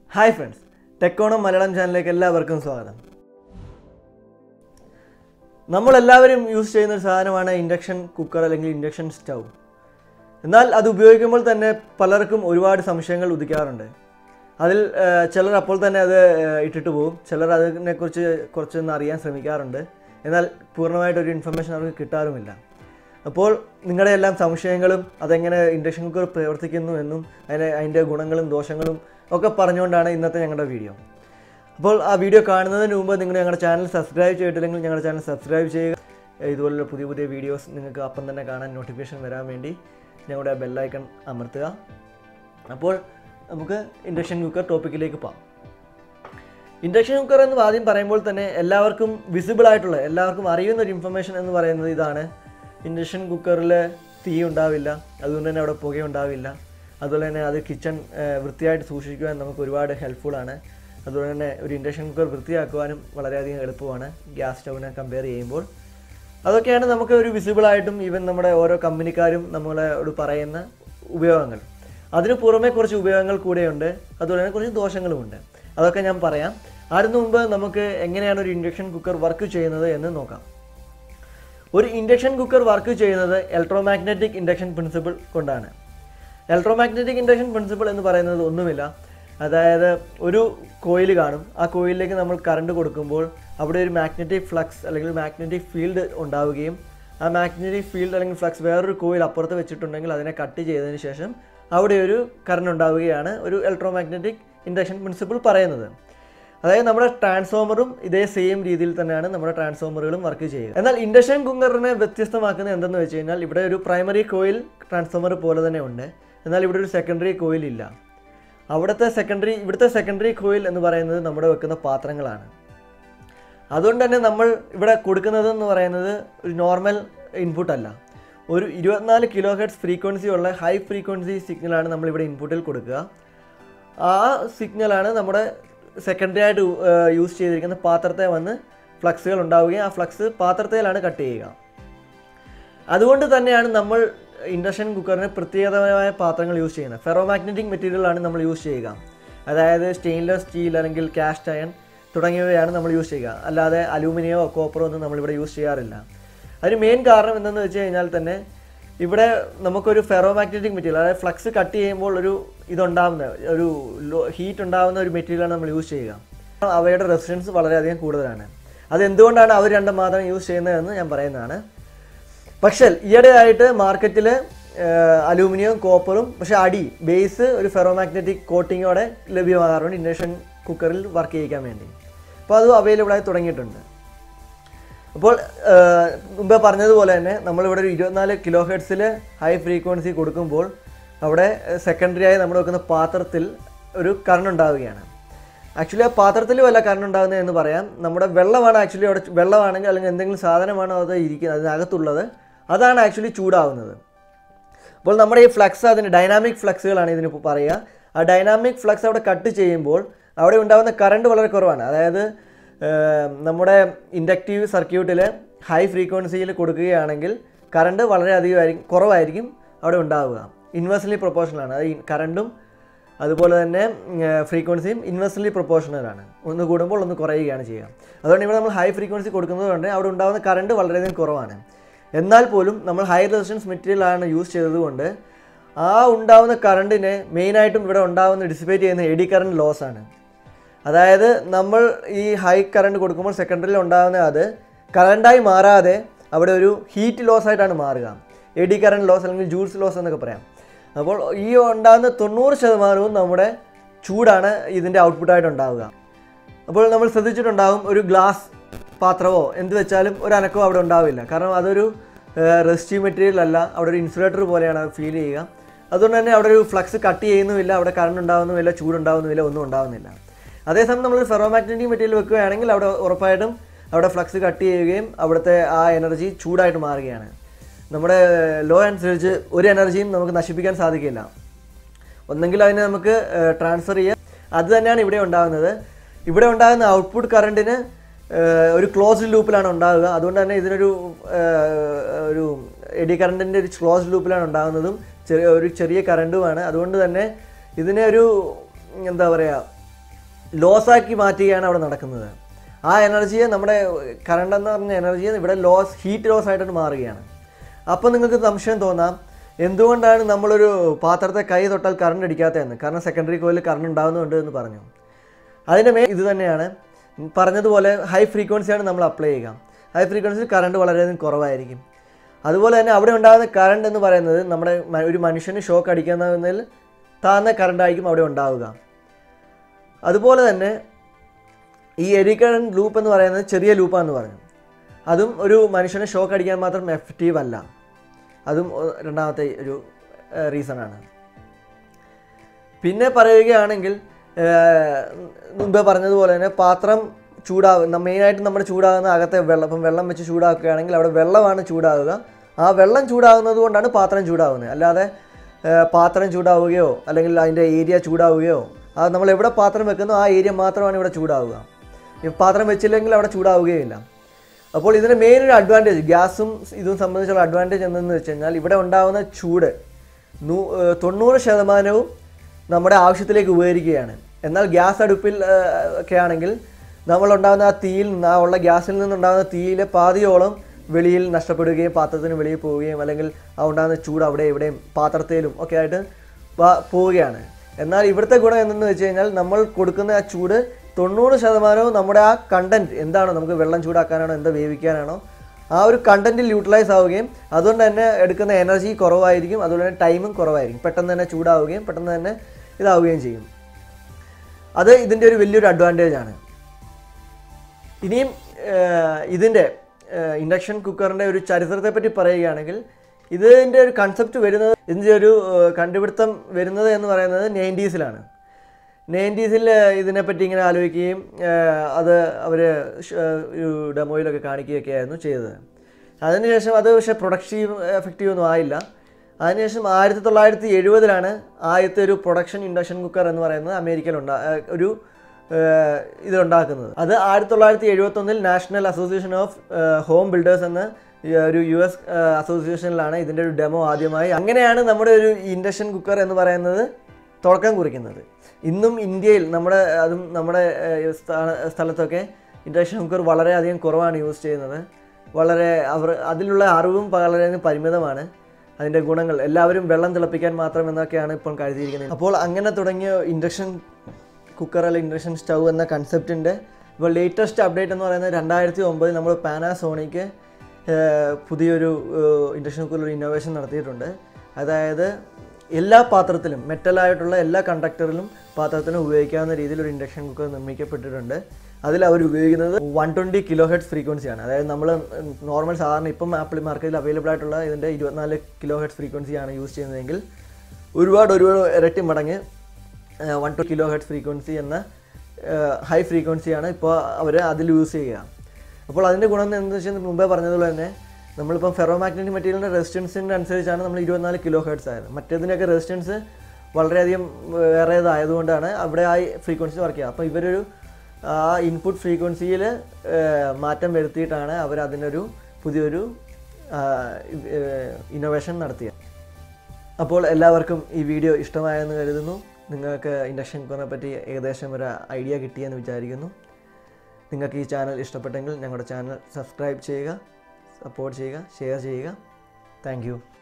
hi friends ടെക്കോണം Malayalam ചാനലിലേക്ക് എല്ലാവർക്കും സ്വാഗതം നമ്മളെല്ലാവരും യൂസ് ചെയ്യുന്ന ഒരു സാധനമാണ് ഇൻഡക്ഷൻ കുക്കർ അല്ലെങ്കിൽ ഇൻഡക്ഷൻ സ്റ്റൗ എന്നാൽ അത് ഉപയോഗിക്കുമ്പോൾ തന്നെ പലർക്കും ഒരുപാട് സംശയങ്ങൾ ഉദിക്കാറുണ്ട് അതിൽ ആ, ചിലർ അപ്പോൾ തന്നെ അത് ആ, ഇട്ടിട്ട് പോകും ചിലർ അതിനെക്കുറിച്ച് കുറച്ചൊന്ന് അറിയാൻ ശ്രമിക്കാറുണ്ട് എന്നാൽ പൂർണ്ണമായിട്ട് ഒരു ഇൻഫർമേഷൻ അവർക്ക് കിട്ടാറുമില്ല അപ്പോൾ നിങ്ങളുടെ എല്ലാം സംശയങ്ങളും അതെങ്ങനെ ഇൻഡക്ഷൻ കുക്കർ പ്രവർത്തിക്കുന്നു എന്നും അതിൻ്റെ അതിൻ്റെ ഗുണങ്ങളും ദോഷങ്ങളും ഒക്കെ പറഞ്ഞുകൊണ്ടാണ് ഇന്നത്തെ ഞങ്ങളുടെ വീഡിയോ അപ്പോൾ ആ വീഡിയോ കാണുന്നതിന് മുമ്പ് നിങ്ങൾ ഞങ്ങളുടെ ചാനൽ സബ്സ്ക്രൈബ് ചെയ്തിട്ടില്ലെങ്കിൽ ഞങ്ങളുടെ ചാനൽ സബ്സ്ക്രൈബ് ചെയ്യുക ഇതുപോലുള്ള പുതിയ പുതിയ വീഡിയോസ് നിങ്ങൾക്ക് അപ്പം തന്നെ കാണാൻ നോട്ടിഫിക്കേഷൻ വരാൻ വേണ്ടി ഞങ്ങളുടെ ബെല്ലൈക്കൺ അമർത്തുക അപ്പോൾ നമുക്ക് ഇൻഡക്ഷൻ കുക്കർ ടോപ്പിക്കിലേക്ക് പോകാം ഇൻഡക്ഷൻ കുക്കർ എന്ന് ആദ്യം പറയുമ്പോൾ തന്നെ എല്ലാവർക്കും വിസിബിൾ ആയിട്ടുള്ള എല്ലാവർക്കും അറിയുന്ന ഒരു ഇൻഫർമേഷൻ എന്ന് പറയുന്നത് ഇതാണ് ഇൻഡക്ഷൻ കുക്കറിൽ തീ ഉണ്ടാവില്ല അതുകൊണ്ട് തന്നെ അവിടെ പുക ഉണ്ടാവില്ല അതുപോലെ തന്നെ അത് കിച്ചൺ വൃത്തിയായിട്ട് സൂക്ഷിക്കുവാൻ നമുക്ക് ഒരുപാട് ഹെൽപ്ഫുൾ ആണ് അതുപോലെ തന്നെ ഒരു ഇൻഡക്ഷൻ കുക്കർ വൃത്തിയാക്കുവാനും വളരെയധികം എളുപ്പമാണ് ഗ്യാസ് സ്റ്റൗവിനെ കമ്പയർ ചെയ്യുമ്പോൾ അതൊക്കെയാണ് നമുക്ക് ഒരു വിസിബിളായിട്ടും ഈവൻ നമ്മുടെ ഓരോ കമ്പനിക്കാരും നമ്മളോട് പറയുന്ന ഉപയോഗങ്ങൾ അതിനു പുറമെ കുറച്ച് ഉപയോഗങ്ങൾ കൂടെയുണ്ട് അതുപോലെ തന്നെ കുറച്ച് ദോഷങ്ങളുമുണ്ട് അതൊക്കെ ഞാൻ പറയാം അതിനു മുമ്പ് നമുക്ക് എങ്ങനെയാണ് ഒരു ഇൻഡക്ഷൻ കുക്കർ വർക്ക് ചെയ്യുന്നത് എന്ന് നോക്കാം ഒരു ഇൻഡക്ഷൻ കുക്കർ വർക്ക് ചെയ്യുന്നത് ഇലക്ട്രോമാഗ്നറ്റിക് ഇൻഡക്ഷൻ പ്രിൻസിപ്പിൾ കൊണ്ടാണ് ഇലക്ട്രോമാഗ്നറ്റിക് ഇൻഡക്ഷൻ പ്രിൻസിപ്പിൾ എന്ന് പറയുന്നത് ഒന്നുമില്ല അതായത് ഒരു കോയിൽ കാണും ആ കോയിലിലേക്ക് നമ്മൾ കറണ്ട് കൊടുക്കുമ്പോൾ അവിടെ ഒരു മാഗ്നറ്റിക് ഫ്ലക്സ് അല്ലെങ്കിൽ മാഗ്നറ്റിക് ഫീൽഡ് ഉണ്ടാവുകയും ആ മാഗ്നറ്റിക് ഫീൽഡ് അല്ലെങ്കിൽ ഫ്ലക്സ് വേറൊരു കോയിൽ അപ്പുറത്ത് വെച്ചിട്ടുണ്ടെങ്കിൽ അതിനെ കട്ട് ചെയ്തതിന് ശേഷം അവിടെ ഒരു കറണ്ട് ഉണ്ടാവുകയാണ് ഒരു ഇലക്ട്രോമാഗ്നറ്റിക് ഇൻഡക്ഷൻ പ്രിൻസിപ്പിൾ പറയുന്നത് അതായത് നമ്മുടെ ട്രാൻസ്ഫോമറും ഇതേ സെയിം രീതിയിൽ തന്നെയാണ് നമ്മുടെ ട്രാൻസ്ഫോമറുകളും വർക്ക് ചെയ്യുക എന്നാൽ ഇൻഡക്ഷൻ കുക്കറിനെ വ്യത്യസ്തമാക്കുന്നത് എന്തെന്ന് വെച്ച് കഴിഞ്ഞാൽ ഇവിടെ ഒരു പ്രൈമറി കോയിൽ ട്രാൻസ്ഫോമർ പോലെ തന്നെ ഉണ്ട് എന്നാൽ ഇവിടെ ഒരു സെക്കൻഡറി കോയിൽ ഇല്ല അവിടുത്തെ സെക്കൻഡറി ഇവിടുത്തെ സെക്കൻഡറി കോയിൽ എന്ന് പറയുന്നത് നമ്മുടെ വെക്കുന്ന പാത്രങ്ങളാണ് അതുകൊണ്ട് തന്നെ നമ്മൾ ഇവിടെ കൊടുക്കുന്നത് എന്ന് പറയുന്നത് ഒരു നോർമൽ ഇൻപുട്ട് അല്ല ഒരു ഇരുപത്തിനാല് കിലോ ഹെഡ്സ് ഫ്രീക്വൻസി ഉള്ള ഹൈ ഫ്രീക്വൻസി സിഗ്നലാണ് നമ്മൾ ഇവിടെ ഇൻപുട്ടിൽ കൊടുക്കുക ആ സിഗ്നലാണ് നമ്മുടെ സെക്കൻഡറി ആയിട്ട് യൂസ് ചെയ്തിരിക്കുന്ന പാത്രത്തെ വന്ന് ഫ്ലക്സുകൾ ഉണ്ടാവുകയും ആ ഫ്ലക്സ് പാത്രത്തിലാണ് കട്ട് ചെയ്യുക അതുകൊണ്ട് തന്നെയാണ് നമ്മൾ ഇൻഡക്ഷൻ കുക്കറിന് പ്രത്യേകതമായ പാത്രങ്ങൾ യൂസ് ചെയ്യുന്നത് ഫെറോമാഗ്നറ്റിക് മെറ്റീരിയലാണ് നമ്മൾ യൂസ് ചെയ്യുക അതായത് സ്റ്റെയിൻലെസ് സ്റ്റീൽ അല്ലെങ്കിൽ കാസ്റ്റ് അയൺ തുടങ്ങിയവയാണ് നമ്മൾ യൂസ് ചെയ്യുക അല്ലാതെ അലൂമിനിയമോ കോപ്പറോ ഒന്നും നമ്മളിവിടെ യൂസ് ചെയ്യാറില്ല അതിന് മെയിൻ കാരണം എന്തെന്ന് വെച്ച് കഴിഞ്ഞാൽ തന്നെ ഇവിടെ നമുക്കൊരു ഫെറോമാഗ്നറ്റിക് മെറ്റീരിയൽ അതായത് ഫ്ലക്സ് കട്ട് ചെയ്യുമ്പോൾ ഒരു ഇതുണ്ടാകുന്ന ഒരു ഹീറ്റ് ഉണ്ടാകുന്ന ഒരു മെറ്റീരിയലാണ് നമ്മൾ യൂസ് ചെയ്യുക അവയുടെ റെസിസ്റ്റൻസ് വളരെയധികം കൂടുതലാണ് അതെന്തുകൊണ്ടാണ് അവർ രണ്ടും മാത്രം യൂസ് ചെയ്യുന്നതെന്ന് ഞാൻ പറയുന്നതാണ് പക്ഷേ ഈയിടെയായിട്ട് മാർക്കറ്റിൽ അലൂമിനിയം കോപ്പറും പക്ഷെ അടി ബേസ് ഒരു ഫെറോമാഗ്നറ്റിക് കോട്ടിങ്ങോടെ ലഭ്യമാകാറുണ്ട് ഇൻഡക്ഷൻ കുക്കറിൽ വർക്ക് ചെയ്യിക്കാൻ വേണ്ടി അപ്പോൾ അത് അവൈലബിൾ ആയി തുടങ്ങിയിട്ടുണ്ട് അപ്പോൾ ആ, മുമ്പേ പറഞ്ഞതുപോലെ തന്നെ നമ്മളിവിടെ ഒരു ഇരുപത്തിനാല് കിലോ ഹെഡ്സിൽ ഹൈ ഫ്രീക്വൻസി കൊടുക്കുമ്പോൾ അവിടെ സെക്കൻഡറി ആയി നമ്മൾ വെക്കുന്ന പാത്രത്തിൽ ഒരു കറണ്ട് ഉണ്ടാവുകയാണ് ആക്ച്വലി ആ പാത്രത്തിൽ വല്ല കറണ്ട് ഉണ്ടാകുന്നത് എന്ന് പറയാം നമ്മുടെ വെള്ളമാണ് ആക്ച്വലി അവിടെ വെള്ളമാണെങ്കിൽ അല്ലെങ്കിൽ എന്തെങ്കിലും സാധനമാണോ അത് ഇരിക്കുന്നത് അതിനകത്തുള്ളത് അതാണ് ആക്ച്വലി ചൂടാവുന്നത് അപ്പോൾ നമ്മുടെ ഈ ഫ്ലക്സ് അതിന് ഡൈനാമിക് ഫ്ലക്സുകളാണ് ഇതിന് ഇപ്പോൾ പറയുക ആ ഡൈനാമിക് ഫ്ലക്സ് അവിടെ കട്ട് ചെയ്യുമ്പോൾ അവിടെ ഉണ്ടാകുന്ന കറണ്ട് വളരെ കുറവാണ് അതായത് ഏം, നമ്മുടെ ഇൻഡക്റ്റീവ് സർക്യൂട്ടിൽ ഹൈ ഫ്രീക്വൻസിയിൽ കൊടുക്കുകയാണെങ്കിൽ കറണ്ട് വളരെ അധികമായിരിക്കും കുറവായിരിക്കും അവിടെ ഉണ്ടാവുക ഇൻവേഴ്സ്ലി പ്രൊപ്പോർഷണലാണ് അത് കറണ്ടും അതുപോലെ തന്നെ ഫ്രീക്വൻസിയും ഇൻവേഴ്സ്ലി പ്രൊപ്പോർഷണലാണ് ഒന്ന് കൂടുമ്പോൾ ഒന്ന് കുറയുകയാണ് ചെയ്യുക അതുകൊണ്ട് ഇവിടെ നമ്മൾ ഹൈ ഫ്രീക്വൻസി കൊടുക്കുന്നത് കൊണ്ട് അവിടെ ഉണ്ടാകുന്ന കറണ്ട് വളരെയധികം കുറവാണ് എന്നാൽ പോലും നമ്മൾ ഹൈ റെസിസ്റ്റൻസ് മെറ്റീരിയലാണ് യൂസ് ചെയ്തതുകൊണ്ട് ആ ഉണ്ടാവുന്ന കറണ്ടിനെ മെയിനായിട്ടും ഇവിടെ ഉണ്ടാവുന്ന ഡിസിപ്പേറ്റ് ചെയ്യുന്ന എഡി കറണ്ട് ലോസ് ആണ് അതായത് നമ്മൾ ഈ ഹൈ കറണ്ട് കൊടുക്കുമ്പോൾ സെക്കൻഡറിയിൽ ഉണ്ടാകുന്ന അത് കറണ്ടായി മാറാതെ അവിടെ ഒരു ഹീറ്റ് ലോസ് ആയിട്ടാണ് മാറുക എഡി കറണ്ട് ലോസ് അല്ലെങ്കിൽ ജൂൾസ് ലോസ് എന്നൊക്കെ പറയാം അപ്പോൾ ഈ ഉണ്ടാകുന്ന തൊണ്ണൂറ് ശതമാനവും നമ്മുടെ ചൂടാണ് ഇതിൻ്റെ ഔട്ട്പുട്ടായിട്ട് ഉണ്ടാവുക അപ്പോൾ നമ്മൾ ശ്രദ്ധിച്ചിട്ടുണ്ടാകും ഒരു ഗ്ലാസ് പാത്രമോ എന്ത് വെച്ചാലും ഒരു അനക്കവും അവിടെ ഉണ്ടാവില്ല കാരണം അതൊരു റെസ്റ്റീവ് മെറ്റീരിയൽ അല്ല അവിടെ ഒരു ഇൻസുലേറ്റർ പോലെയാണ് അത് ഫീൽ ചെയ്യുക അതുകൊണ്ട് തന്നെ അവിടെ ഒരു ഫ്ലക്സ് കട്ട് ചെയ്യുന്നുമില്ല അവിടെ കറണ്ട് ഉണ്ടാകുന്നുമില്ല ചൂടുണ്ടാകുന്നുമില്ല ഒന്നും ഉണ്ടാകുന്നില്ല അതേസമയം നമ്മൾ ഫെറോമാഗ്നറ്റിക് മെറ്റീരിയൽ വെക്കുകയാണെങ്കിൽ അവിടെ ഉറപ്പായിട്ടും അവിടെ ഫ്ലക്സ് കട്ട് ചെയ്യുകയും അവിടുത്തെ ആ എനർജി ചൂടായിട്ട് മാറുകയാണ് നമ്മുടെ ലോ അനുസരിച്ച് ഒരു എനർജിയും നമുക്ക് നശിപ്പിക്കാൻ സാധിക്കില്ല ഒന്നെങ്കിൽ അതിനെ നമുക്ക് ട്രാൻസ്ഫർ ചെയ്യാം അത് തന്നെയാണ് ഇവിടെ ഉണ്ടാകുന്നത് ഇവിടെ ഉണ്ടാകുന്ന ഔട്ട്പുട്ട് കറണ്ടിന് ഒരു ക്ലോസ്ഡ് ലൂപ്പിലാണ് ഉണ്ടാകുക അതുകൊണ്ട് തന്നെ ഇതിനൊരു ഏഹ്, ഒരു എഡി കറണ്ടിൻ്റെ ഒരു ക്ലോസ്ഡ് ലൂപ്പിലാണ് ഉണ്ടാകുന്നതും ചെറിയ ഒരു ചെറിയ കറണ്ടുമാണ് അതുകൊണ്ട് തന്നെ ഇതിനെ ഒരു എന്താ പറയുക ലോസാക്കി മാറ്റുകയാണ് അവിടെ നടക്കുന്നത് ആ എനർജിയെ നമ്മുടെ കറണ്ട് എന്ന് പറഞ്ഞ എനർജിയെ ഇവിടെ ലോസ് ഹീറ്റ് ലോസ് ആയിട്ട് മാറുകയാണ് അപ്പോൾ നിങ്ങൾക്ക് സംശയം തോന്നാം എന്തുകൊണ്ടാണ് നമ്മളൊരു പാത്രത്തെ കൈ തൊട്ടാൽ കറണ്ട് അടിക്കാത്തതെന്ന് കാരണം സെക്കൻഡറി കോയിലിൽ കറണ്ട് ഉണ്ടാകുന്നുണ്ട് എന്ന് പറഞ്ഞു അതിൻ്റെ മേ ഇത് തന്നെയാണ് പറഞ്ഞതുപോലെ ഹൈ ഫ്രീക്വൻസിയാണ് നമ്മൾ അപ്ലൈ ചെയ്യുക ഹൈ ഫ്രീക്വൻസിയിൽ കറണ്ട് വളരെയധികം കുറവായിരിക്കും അതുപോലെ തന്നെ അവിടെ ഉണ്ടാകുന്ന കറണ്ട് എന്ന് പറയുന്നത് നമ്മുടെ മ- ഒരു മനുഷ്യന് ഷോക്ക് അടിക്കുന്നതിൽ താഴ്ന്ന കറണ്ടായിരിക്കും അവിടെ ഉണ്ടാവുക അതുപോലെ തന്നെ ഈ എഡി കറണ്ട് ലൂപ്പ് എന്ന് പറയുന്നത് ചെറിയ ലൂപ്പാന്ന് പറഞ്ഞു അതും ഒരു മനുഷ്യനെ ഷോക്ക് അടിക്കാൻ മാത്രം എഫക്റ്റീവ് അല്ല അതും ഒ- രണ്ടാമത്തെ ഒരു റീസൺ ആണ് പിന്നെ പറയുകയാണെങ്കിൽ ഏഹ്, മുമ്പേ പറഞ്ഞതുപോലെ തന്നെ പാത്രം ചൂടാകുന്ന മെയിനായിട്ട് നമ്മുടെ ചൂടാകുന്ന അകത്തെ വെള്ളം ഇപ്പം വെള്ളം വെച്ച് ചൂടാക്കുകയാണെങ്കിൽ അവിടെ വെള്ളമാണ് ചൂടാവുക ആ വെള്ളം ചൂടാകുന്നത് കൊണ്ടാണ് പാത്രം ചൂടാവുന്നത് അല്ലാതെ ഏഹ്, പാത്രം ചൂടാവുകയോ അല്ലെങ്കിൽ അതിൻ്റെ ഏരിയ ചൂടാവുകയോ അത് നമ്മൾ എവിടെ പാത്രം വെക്കുന്നോ ആ ഏരിയ മാത്രമാണ് ഇവിടെ ചൂടാവുക ഈ പാത്രം വെച്ചില്ലെങ്കിൽ അവിടെ ചൂടാവുകയില്ല അപ്പോൾ ഇതിന് മെയിൻ ഒരു അഡ്വാൻറ്റേജ് ഗ്യാസും ഇതും സംബന്ധിച്ചുള്ള അഡ്വാൻറ്റേജ് എന്തെന്ന് വെച്ച് കഴിഞ്ഞാൽ ഇവിടെ ഉണ്ടാകുന്ന ചൂട് നൂ ഏഹ് തൊണ്ണൂറ് ശതമാനവും നമ്മുടെ ആവശ്യത്തിലേക്ക് ഉപകരിക്കുകയാണ് എന്നാൽ ഗ്യാസ് അടുപ്പിൽ ഏഹ്, ഒക്കെ ആണെങ്കിൽ നമ്മളുണ്ടാകുന്ന ആ തീയിൽ നിന്ന് ആ ഉള്ള ഗ്യാസിൽ നിന്നുണ്ടാകുന്ന തീയിലെ പാതിയോളം വെളിയിൽ നഷ്ടപ്പെടുകയും പാത്രത്തിന് വെളിയിൽ പോവുകയും അല്ലെങ്കിൽ ആ ഉണ്ടാകുന്ന ചൂട് അവിടെ ഇവിടെയും പാത്രത്തിലും ഒക്കെ ആയിട്ട് വ- പോവുകയാണ് എന്നാൽ ഇവിടുത്തെ ഗുണം എന്തെന്ന് വെച്ച് കഴിഞ്ഞാൽ നമ്മൾ കൊടുക്കുന്ന ആ ചൂട് തൊണ്ണൂറ് ശതമാനവും നമ്മുടെ ആ കണ്ടന്റ് എന്താണോ നമുക്ക് വെള്ളം ചൂടാക്കാനാണോ എന്താ വേവിക്കാനാണോ ആ ഒരു കണ്ടന്റിൽ യൂട്ടിലൈസ് ആവുകയും അതുകൊണ്ട് തന്നെ എടുക്കുന്ന എനർജി കുറവായിരിക്കും അതുപോലെ തന്നെ ടൈമും കുറവായിരിക്കും പെട്ടെന്ന് തന്നെ ചൂടാവുകയും പെട്ടെന്ന് തന്നെ ഇതാവുകയും ചെയ്യും അത് ഇതിൻ്റെ ഒരു വലിയൊരു അഡ്വാൻറ്റേജ് ആണ് ഇനിയും ഏഹ്, ഇതിൻ്റെ ഇൻഡക്ഷൻ കുക്കറിൻ്റെ ഒരു ചരിത്രത്തെ പറ്റി പറയുകയാണെങ്കിൽ ഇതിൻ്റെ ഒരു കൺസെപ്റ്റ് വരുന്നത് ഇതിൻ്റെ ഒരു ഏഹ്, കണ്ടുപിടുത്തം വരുന്നത് എന്ന് പറയുന്നത് നയൻറ്റീസിലാണ് നയൻറ്റീസിൽ ഇതിനെപ്പറ്റി ഇങ്ങനെ ആലോചിക്കുകയും ഏഹ്, അത് അവർ ഒരു ഡെമോയിലൊക്കെ കാണിക്കുകയൊക്കെ ആയിരുന്നു ചെയ്തത് അതിനുശേഷം അത് പക്ഷേ പ്രൊഡക്റ്റീവ് എഫക്റ്റീവ് ഒന്നും ആയില്ല അതിനുശേഷം ആയിരത്തി തൊള്ളായിരത്തി എഴുപതിലാണ് ആദ്യത്തെ ഒരു പ്രൊഡക്ഷൻ ഇൻഡക്ഷൻ കുക്കർ എന്ന് പറയുന്നത് അമേരിക്കയിൽ ഉണ്ടാ ഏഹ്, ഒരു ഏഹ്, ഇതുണ്ടാക്കുന്നത് അത് ആയിരത്തി തൊള്ളായിരത്തി എഴുപത്തൊന്നിൽ national association of home builders എന്ന ഈ ഒരു യു എസ് അസോസിയേഷനിലാണ് ഇതിൻ്റെ ഒരു ഡെമോ ആദ്യമായി അങ്ങനെയാണ് നമ്മുടെ ഒരു ഇൻഡക്ഷൻ കുക്കർ എന്ന് പറയുന്നത് തുടക്കം കുറിക്കുന്നത് ഇന്നും ഇന്ത്യയിൽ നമ്മുടെ അതും നമ്മുടെ ഏഹ്, സ്ഥ- സ്ഥലത്തൊക്കെ ഇൻഡക്ഷൻ കുക്കർ വളരെയധികം കുറവാണ് യൂസ് ചെയ്യുന്നത് വളരെ അവർ അതിലുള്ള അറിവും വളരെയധികം പരിമിതമാണ് അതിൻ്റെ ഗുണങ്ങൾ എല്ലാവരും വെള്ളം തിളപ്പിക്കാൻ മാത്രം എന്നൊക്കെയാണ് ഇപ്പോൾ കരുതിയിരിക്കുന്നത് അപ്പോൾ അങ്ങനെ തുടങ്ങിയ ഇൻഡക്ഷൻ കുക്കർ അല്ലെങ്കിൽ ഇൻഡക്ഷൻ സ്റ്റൗ എന്ന കൺസെപ്റ്റിൻ്റെ ഇപ്പോൾ ലേറ്റസ്റ്റ് അപ്ഡേറ്റ് എന്ന് പറയുന്നത് രണ്ടായിരത്തി ഒമ്പതിൽ നമ്മൾ പാനാസോണിക്ക് ഏഹ്, പുതിയൊരു ഇൻഡക്ഷൻ കുക്കറിൽ ഒരു ഇന്നോവേഷൻ നടത്തിയിട്ടുണ്ട് അതായത് എല്ലാ പാത്രത്തിലും മെറ്റലായിട്ടുള്ള എല്ലാ കണ്ടക്ടറിലും പാത്രത്തിനും ഉപയോഗിക്കാവുന്ന രീതിയിൽ ഒരു ഇൻഡക്ഷൻ കുക്കർ നിർമ്മിക്കപ്പെട്ടിട്ടുണ്ട് അതിൽ അവർ ഉപയോഗിക്കുന്നത് വൺ ട്വൻറ്റി കിലോ ഹെഡ്സ് ഫ്രീക്വൻസിയാണ് അതായത് നമ്മൾ നോർമൽ സാധാരണ ഇപ്പം ആപ്പിൾ മാർക്കറ്റിൽ അവൈലബിൾ ആയിട്ടുള്ള ഇതിൻ്റെ ഇരുപത്തിനാല് കിലോ ഹെഡ്സ് ഫ്രീക്വൻസിയാണ് യൂസ് ചെയ്യുന്നതെങ്കിൽ ഒരുപാട് ഒരുപാട് ഇരട്ടി മടങ്ങ് വൺ ടു കിലോ ഹെഡ് ഫ്രീക്വൻസി എന്ന ഹൈ ഫ്രീക്വൻസിയാണ് ഇപ്പോൾ അവർ അതിൽ യൂസ് ചെയ്യുക അപ്പോൾ അതിൻ്റെ ഗുണം എന്താണെന്ന് വെച്ചാൽ മുമ്പേ പറഞ്ഞതുപോലെ തന്നെ നമ്മളിപ്പം ഫെറോ മാഗ്നറ്റിക് മെറ്റീരിയലിൻ്റെ റെസിസ്റ്റൻസിൻ്റെ അനുസരിച്ചാണ് നമ്മൾ ഇരുപത്തിനാല് കിലോ ഹെഡ്സ് ആയത് മറ്റേതിൻ്റെയൊക്കെ റെസിസ്റ്റൻസ് വളരെയധികം വേറേതായതുകൊണ്ടാണ് അവിടെ ആ ഫ്രീക്വൻസി വർക്ക് ചെയ്യുക അപ്പോൾ ഇവരൊരു ആ ഇൻപുട്ട് ഫ്രീക്വൻസിയിൽ മാറ്റം വരുത്തിയിട്ടാണ് അവർ അതിനൊരു പുതിയൊരു ഇന്നോവേഷൻ നടത്തിയത് അപ്പോൾ എല്ലാവർക്കും ഈ വീഡിയോ ഇഷ്ടമായെന്ന് കരുതുന്നു നിങ്ങൾക്ക് ഇൻഡക്ഷൻ കുക്കറിനെ പറ്റി ഏകദേശം ഒരു ഐഡിയ കിട്ടിയെന്ന് വിചാരിക്കുന്നു നിങ്ങൾക്ക് ഈ ചാനൽ ഇഷ്ടപ്പെട്ടെങ്കിൽ ഞങ്ങളുടെ ചാനൽ സബ്സ്ക്രൈബ് ചെയ്യുക സപ്പോർട്ട് ചെയ്യുക ഷെയർ ചെയ്യുക താങ്ക്